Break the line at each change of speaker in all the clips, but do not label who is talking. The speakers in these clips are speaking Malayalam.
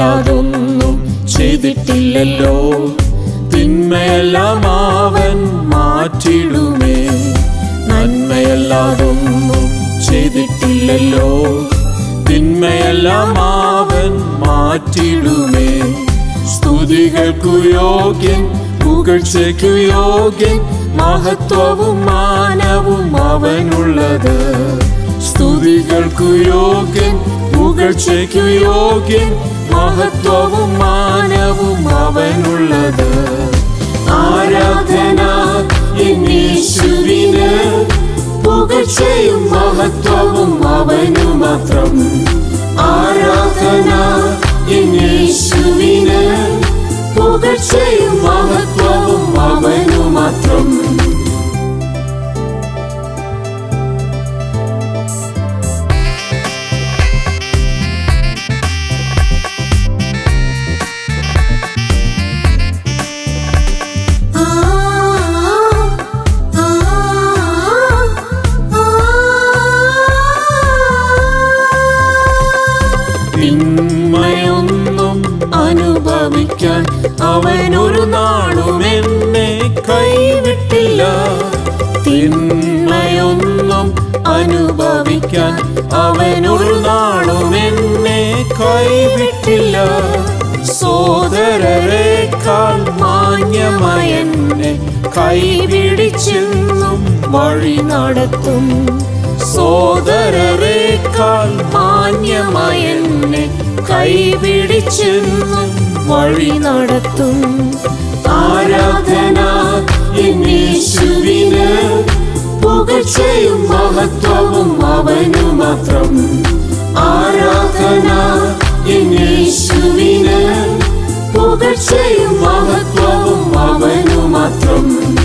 നന്മയല്ലാതൊന്നും ചെയ്തിട്ടില്ലല്ലോ തിന്മയെല്ലാം അവൻ മാറ്റിടുമേ നന്മയല്ലാതൊന്നും ചെയ്തിട്ടില്ലല്ലോ തിന്മയെല്ലാം അവൻ മാറ്റിടുമേ സ്തുതികൾക്കു യോഗ്യൻ പുകഴ്ചയ്ക്കു യോഗ്യൻ മഹത്വവും മാനവും അവനുള്ളത് സ്തുതികൾക്കു യോഗ്യൻ പുകഴ്ചയ്ക്കു യോഗ്യൻ മഹത്വവും മാനവും അവനുള്ളത് ആരാധന എന്നീശുവിന് പുകഴ്ചയും മഹത്വവും അവനു മാത്രം ആരാധന എന്നീശുവിന് പുകഴ്ചയും മഹത്വവും അവനു മാത്രം
ആ ആ
തിന്മയൊന്നും അനുഭവിക്കാൻ അവനൊരു നാളും എന്നെ കൈവിട്ടില്ല തിന്മയൊന്നും അനുഭവിക്കാൻ അവനൊരു നാളും എന്നെ കൈവിട്ടില്ല സോദരരെക്കാൾ മാന്യമായ എന്നെ കൈപിടിച്ചെന്നും വഴി നടത്തും സോദരരെക്കാൾ മാന്യമായ എന്നെ കൈപിടിച്ചെന്നും വഴി നടത്തും ആരാധന എന്നീശുവിന് പുകഴ്ചയും മഹത്വവും അവനു മാത്രം ആരാധന എന്നീശുവിന് പുകഴ്ചയും മഹത്വവും അവനു മാത്രം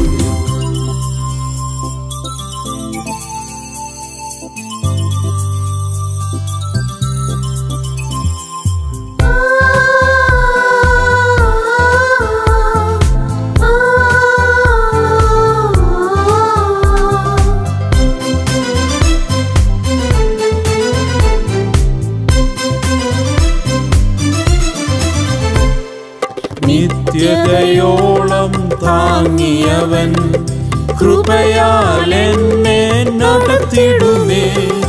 നിത്യതയോളം താങ്ങിയവൻ കൃപയാൽ എന്നെ നടത്തിടുമേ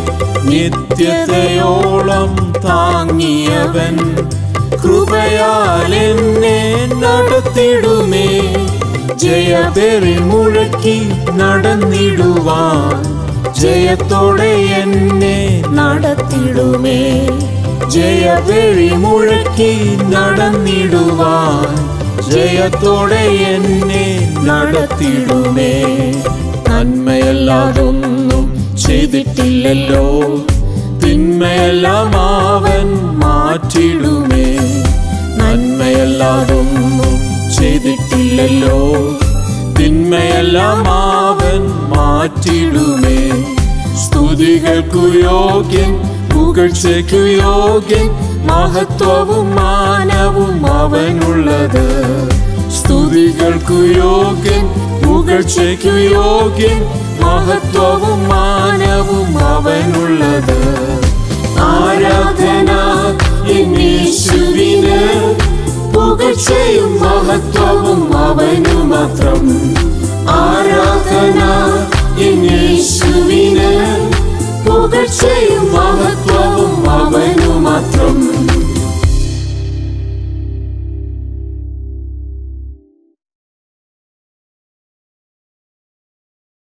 നിത്യതയോളം താങ്ങിയവൻ കൃപയാൽ എന്നെ നടത്തിടുമേ ജയപെറി മുഴക്കി നടന്നിടുവാൻ ജയത്തോടെ എന്നെ നടത്തിടുമേ ജയപെറി മുഴക്കി നടന്നിടുവാൻ ജയത്തോടെ എന്നെ നടത്തിടുമേ നന്മയല്ലാതൊന്നും ചെയ്തിട്ടില്ലല്ലോ തിന്മയെല്ലാം അവൻ മാറ്റിടുമേ നന്മയല്ലാതൊന്നും ചെയ്തിട്ടില്ലല്ലോ തിന്മയെല്ലാം അവൻ മാറ്റിടുമേ സ്തുതികൾക്കു യോഗ്യൻ പുകഴ്ചയ്ക്കു യോഗ്യൻ മഹത്വവും മാനവും അവനുള്ളത് സ്തുതികൾക്കു യോഗ്യൻ പുകഴ്ചയ്ക്കു യോഗ്യൻ മഹത്വവും മാനവും അവനുള്ളത് ആരാധന എന്നീശുവിന് പുകഴ്ചയും മഹത്വവും അവനു മാത്രം ആരാധന എന്നീശുവിന് പുകഴ്ചയും